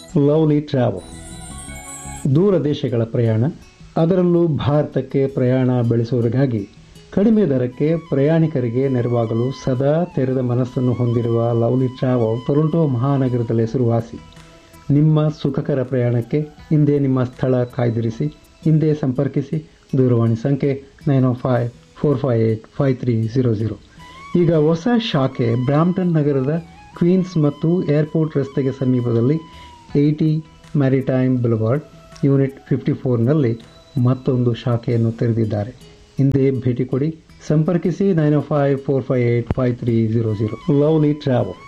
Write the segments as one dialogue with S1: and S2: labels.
S1: lovely travel ದೂರ ದೇಶಗಳ ಪ್ರಯಾಣ ಅದರಲ್ಲೂ ಭಾರತಕ್ಕೆ ಪ್ರಯಾಣ ಬೆಳೆಸುವವರಿಗಾಗಿ ಕಡಿಮೆ ದರಕ್ಕೆ ಪ್ರಯಾಣಿಕರಿಗೆ ನೆರವಾಗಲು ಸದಾ ತೆರೆದ ಮನಸ್ಸನ್ನು ಹೊಂದಿರುವ ಲವ್ಲಿ ಟ್ರಾವೆಲ್ ಟೊರೊಂಟೊ ಮಹಾನಗರದಲ್ಲಿ ಹೆಸರುವಾಸಿ ನಿಮ್ಮ ಸುಖಕರ ಪ್ರಯಾಣಕ್ಕೆ ಹಿಂದೆ ನಿಮ್ಮ ಸ್ಥಳ ಕಾಯ್ದಿರಿಸಿ ಹಿಂದೆ ಸಂಪರ್ಕಿಸಿ ದೂರವಾಣಿ ಸಂಖ್ಯೆ nine O five four five eight five three zero zero ಈಗ ಹೊಸ ಶಾಖೆ ಬ್ರಾಂಪ್ಟನ್ ನಗರದ ಕ್ವೀನ್ಸ್ ಮತ್ತು ಏರ್ಪೋರ್ಟ್ ರಸ್ತೆಗೆ ಸಮೀಪದಲ್ಲಿ eighty maritime boulevard unit fifty ಫೋರ್ನಲ್ಲಿ ಮತ್ತೊಂದು ಶಾಖೆಯನ್ನು ತೆರೆದಿದ್ದಾರೆ ಹಿಂದೆ ಭೇಟಿ ಕೊಡಿ ಸಂಪರ್ಕಿಸಿ nine O five four five eight five three zero zero lovely travel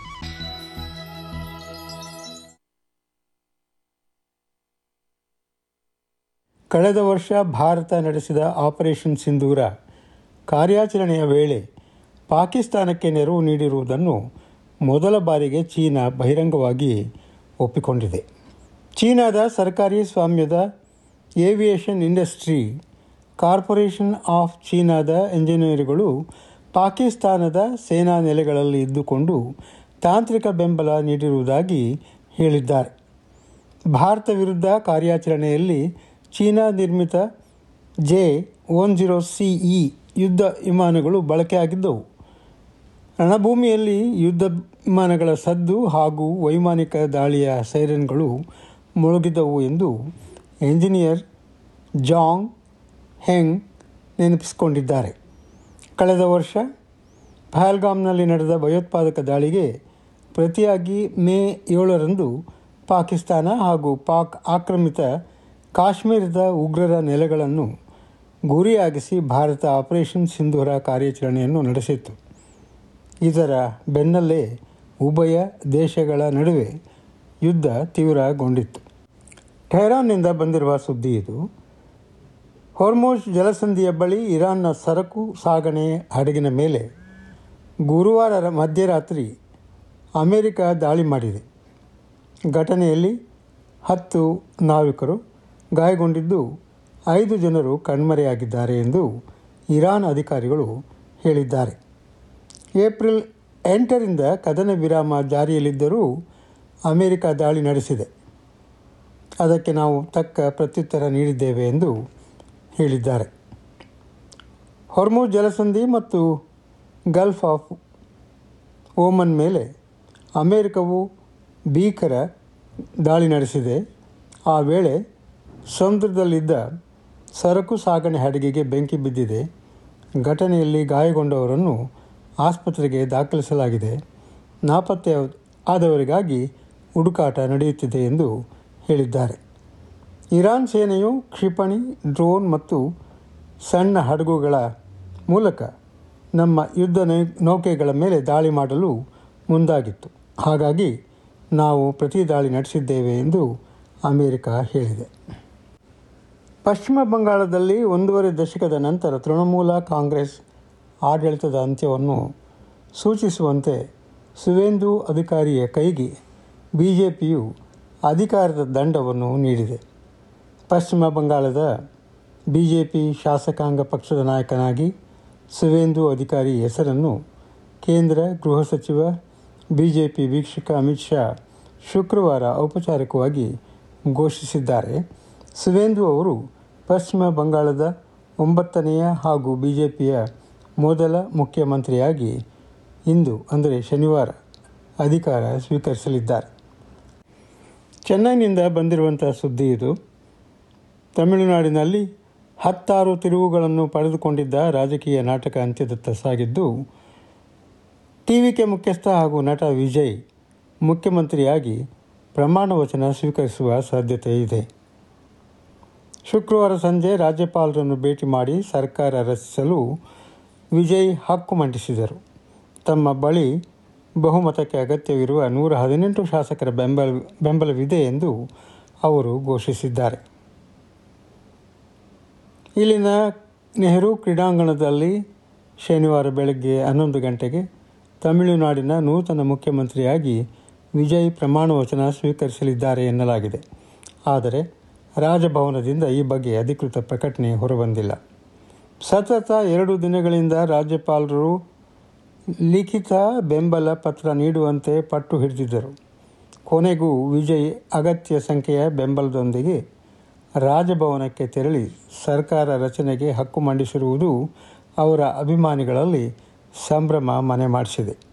S2: ಕಳೆದ ವರ್ಷ ಭಾರತ ನಡೆಸಿದ ಆಪರೇಷನ್ ಸಿಂಧೂರ ಕಾರ್ಯಾಚರಣೆಯ ವೇಳೆ ಪಾಕಿಸ್ತಾನಕ್ಕೆ ನೆರವು ನೀಡಿರುವುದನ್ನು ಮೊದಲ ಬಾರಿಗೆ ಚೀನಾ ಬಹಿರಂಗವಾಗಿ ಒಪ್ಪಿಕೊಂಡಿದೆ ಚೀನಾದ ಸರ್ಕಾರಿ ಸ್ವಾಮ್ಯದ ಏವಿಯೇಷನ್ ಇಂಡಸ್ಟ್ರಿ ಕಾರ್ಪೊರೇಷನ್ ಆಫ್ ಚೀನಾದ ಎಂಜಿನಿಯರ್ಗಳು ಪಾಕಿಸ್ತಾನದ ಸೇನಾ ನೆಲೆಗಳಲ್ಲಿ ಇದ್ದುಕೊಂಡು ತಾಂತ್ರಿಕ ಬೆಂಬಲ ನೀಡಿರುವುದಾಗಿ ಹೇಳಿದ್ದಾರೆ ಭಾರತ ವಿರುದ್ಧ ಕಾರ್ಯಾಚರಣೆಯಲ್ಲಿ ಚೀನಾ ನಿರ್ಮಿತ J one zero C E ಯುದ್ಧ ವಿಮಾನಗಳು ಬಳಕೆಯಾಗಿದ್ದವು ರಣಭೂಮಿಯಲ್ಲಿ ಯುದ್ಧ ವಿಮಾನಗಳ ಸದ್ದು ಹಾಗೂ ವೈಮಾನಿಕ ದಾಳಿಯ ಸೈರನ್ಗಳು ಮುಳುಗಿದವು ಎಂದು ಎಂಜಿನಿಯರ್ ಜಾಂಗ್ ಹೆಂಗ್ ನೆನಪಿಸಿಕೊಂಡಿದ್ದಾರೆ ಕಳೆದ ವರ್ಷ ಪಹಲ್ಗಾಮ್ನಲ್ಲಿ ನಡೆದ ಭಯೋತ್ಪಾದಕ ದಾಳಿಗೆ ಪ್ರತಿಯಾಗಿ ಮೇ ಏಳರಂದು ಪಾಕಿಸ್ತಾನ ಹಾಗೂ ಪಾಕ್ ಆಕ್ರಮಿತ ಕಾಶ್ಮೀರದ ಉಗ್ರರ ನೆಲೆಗಳನ್ನು ಗುರಿಯಾಗಿಸಿ ಭಾರತ ಆಪರೇಷನ್ ಸಿಂಧೂರ ಕಾರ್ಯಾಚರಣೆಯನ್ನು ನಡೆಸಿತ್ತು ಇದರ ಬೆನ್ನಲ್ಲೇ ಉಭಯ ದೇಶಗಳ ನಡುವೆ ಯುದ್ಧ ತೀವ್ರಗೊಂಡಿತ್ತು ಟೆಹರಾನ್ನಿಂದ ಬಂದಿರುವ ಸುದ್ದಿ ಇದು ಹೊರ್ಮೋಜ್ ಜಲಸಂಧಿಯ ಬಳಿ ಇರಾನ್ನ ಸರಕು ಸಾಗಣೆ ಹಡಗಿನ ಮೇಲೆ ಗುರುವಾರ ಮಧ್ಯರಾತ್ರಿ ಅಮೆರಿಕ ದಾಳಿ ಮಾಡಿದೆ ಘಟನೆಯಲ್ಲಿ ಹತ್ತು ನಾವಿಕರು ಗಾಯಗೊಂಡಿದ್ದು ಐದು ಜನರು ಕಣ್ಮರೆಯಾಗಿದ್ದಾರೆ ಎಂದು ಇರಾನ್ ಅಧಿಕಾರಿಗಳು ಹೇಳಿದ್ದಾರೆ ಏಪ್ರಿಲ್ ಎಂಟರಿಂದ ಕದನ ವಿರಾಮ ಜಾರಿಯಲ್ಲಿದ್ದರೂ ಅಮೆರಿಕ ದಾಳಿ ನಡೆಸಿದೆ ಅದಕ್ಕೆ ನಾವು ತಕ್ಕ ಪ್ರತ್ಯುತ್ತರ ನೀಡಿದ್ದೇವೆ ಎಂದು ಹೇಳಿದ್ದಾರೆ ಹೊರ್ಮೂಜ್ ಜಲಸಂಧಿ ಮತ್ತು ಗಲ್ಫ್ ಆಫ್ ಓಮನ್ ಮೇಲೆ ಅಮೆರಿಕವು ಭೀಕರ ದಾಳಿ ನಡೆಸಿದೆ ಆ ವೇಳೆ ಸಮುದ್ರದಲ್ಲಿದ್ದ ಸರಕು ಸಾಗಣೆ ಹಡಗಿಗೆ ಬೆಂಕಿ ಬಿದ್ದಿದೆ ಘಟನೆಯಲ್ಲಿ ಗಾಯಗೊಂಡವರನ್ನು ಆಸ್ಪತ್ರೆಗೆ ದಾಖಲಿಸಲಾಗಿದೆ ನಾಪತ್ತೆ ಆದವರಿಗಾಗಿ ಹುಡುಕಾಟ ನಡೆಯುತ್ತಿದೆ ಎಂದು ಹೇಳಿದ್ದಾರೆ ಇರಾನ್ ಸೇನೆಯು ಕ್ಷಿಪಣಿ ಡ್ರೋನ್ ಮತ್ತು ಸಣ್ಣ ಹಡಗುಗಳ ಮೂಲಕ ನಮ್ಮ ಯುದ್ಧ ನೌಕೆಗಳ ಮೇಲೆ ದಾಳಿ ಮಾಡಲು ಮುಂದಾಗಿತ್ತು ಹಾಗಾಗಿ ನಾವು ಪ್ರತಿ ದಾಳಿ ನಡೆಸಿದ್ದೇವೆ ಎಂದು ಅಮೆರಿಕ ಹೇಳಿದೆ ಪಶ್ಚಿಮ ಬಂಗಾಳದಲ್ಲಿ ಒಂದೂವರೆ ದಶಕದ ನಂತರ ತೃಣಮೂಲ ಕಾಂಗ್ರೆಸ್ ಆಡಳಿತದ ಅಂತ್ಯವನ್ನು ಸೂಚಿಸುವಂತೆ ಸುವೇಂದು ಅಧಿಕಾರಿಯ ಕೈಗೆ ಬಿ ಜೆ ಪಿಯು ಅಧಿಕಾರದ ದಂಡವನ್ನು ನೀಡಿದೆ ಪಶ್ಚಿಮ ಬಂಗಾಳದ ಬಿ ಜೆ ಪಿ ಶಾಸಕಾಂಗ ಪಕ್ಷದ ನಾಯಕನಾಗಿ ಸುವೇಂದು ಅಧಿಕಾರಿ ಹೆಸರನ್ನು ಕೇಂದ್ರ ಗೃಹ ಸಚಿವ ಬಿ ಜೆ ಪಿ ವೀಕ್ಷಕ ಅಮಿತ್ ಶಾ ಶುಕ್ರವಾರ ಔಪಚಾರಿಕವಾಗಿ ಘೋಷಿಸಿದ್ದಾರೆ ಸುವೇಂದು ಅವರು ಪಶ್ಚಿಮ ಬಂಗಾಳದ ಒಂಬತ್ತನೆಯ ಹಾಗೂ ಬಿ ಜೆ ಪಿಯ ಮೊದಲ ಮುಖ್ಯಮಂತ್ರಿಯಾಗಿ ಇಂದು ಅಂದರೆ ಶನಿವಾರ ಅಧಿಕಾರ ಸ್ವೀಕರಿಸಲಿದ್ದಾರೆ ಚೆನ್ನೈನಿಂದ ಬಂದಿರುವಂಥ ಸುದ್ದಿ ಇದು ತಮಿಳುನಾಡಿನಲ್ಲಿ ಹತ್ತಾರು ತಿರುವುಗಳನ್ನು ಪಡೆದುಕೊಂಡಿದ್ದ ರಾಜಕೀಯ ನಾಟಕ ಅಂತ್ಯದತ್ತ ಸಾಗಿದ್ದು ಟಿ ವಿ ಕೆ ಮುಖ್ಯಸ್ಥ ಹಾಗೂ ನಟ ವಿಜಯ್ ಮುಖ್ಯಮಂತ್ರಿಯಾಗಿ ಪ್ರಮಾಣ ವಚನ ಸ್ವೀಕರಿಸುವ ಸಾಧ್ಯತೆ ಇದೆ ಶುಕ್ರವಾರ ಸಂಜೆ ರಾಜ್ಯಪಾಲರನ್ನು ಭೇಟಿ ಮಾಡಿ ಸರ್ಕಾರ ರಚಿಸಲು ವಿಜಯ್ ಹಕ್ಕು ಮಂಡಿಸಿದರು ತಮ್ಮ ಬಳಿ ಬಹುಮತಕ್ಕೆ ಅಗತ್ಯವಿರುವ ನೂರ ಹದಿನೆಂಟು ಶಾಸಕರ ಬೆಂಬಲ ಬೆಂಬಲವಿದೆ ಎಂದು ಅವರು ಘೋಷಿಸಿದ್ದಾರೆ ಇಲ್ಲಿನ ನೆಹರು ಕ್ರೀಡಾಂಗಣದಲ್ಲಿ ಶನಿವಾರ ಬೆಳಗ್ಗೆ ಹನ್ನೊಂದು ಗಂಟೆಗೆ ತಮಿಳುನಾಡಿನ ನೂತನ ಮುಖ್ಯಮಂತ್ರಿಯಾಗಿ ವಿಜಯ್ ಪ್ರಮಾಣ ವಚನ ಸ್ವೀಕರಿಸಲಿದ್ದಾರೆ ಎನ್ನಲಾಗಿದೆ ಆದರೆ ರಾಜಭವನದಿಂದ ಈ ಬಗ್ಗೆ ಅಧಿಕೃತ ಪ್ರಕಟಣೆ ಹೊರಬಂದಿಲ್ಲ ಸತತ ಎರಡು ದಿನಗಳಿಂದ ರಾಜ್ಯಪಾಲರು ಲಿಖಿತ ಬೆಂಬಲ ಪತ್ರ ನೀಡುವಂತೆ ಪಟ್ಟು ಹಿಡಿದಿದ್ದರು ಕೊನೆಗೂ ವಿಜಯ್ ಅಗತ್ಯ ಸಂಖ್ಯೆಯ ಬೆಂಬಲದೊಂದಿಗೆ ರಾಜಭವನಕ್ಕೆ ತೆರಳಿ ಸರ್ಕಾರ ರಚನೆಗೆ ಹಕ್ಕು ಮಂಡಿಸಿರುವುದು ಅವರ ಅಭಿಮಾನಿಗಳಲ್ಲಿ ಸಂಭ್ರಮ ಮನೆ ಮಾಡಿಸಿದೆ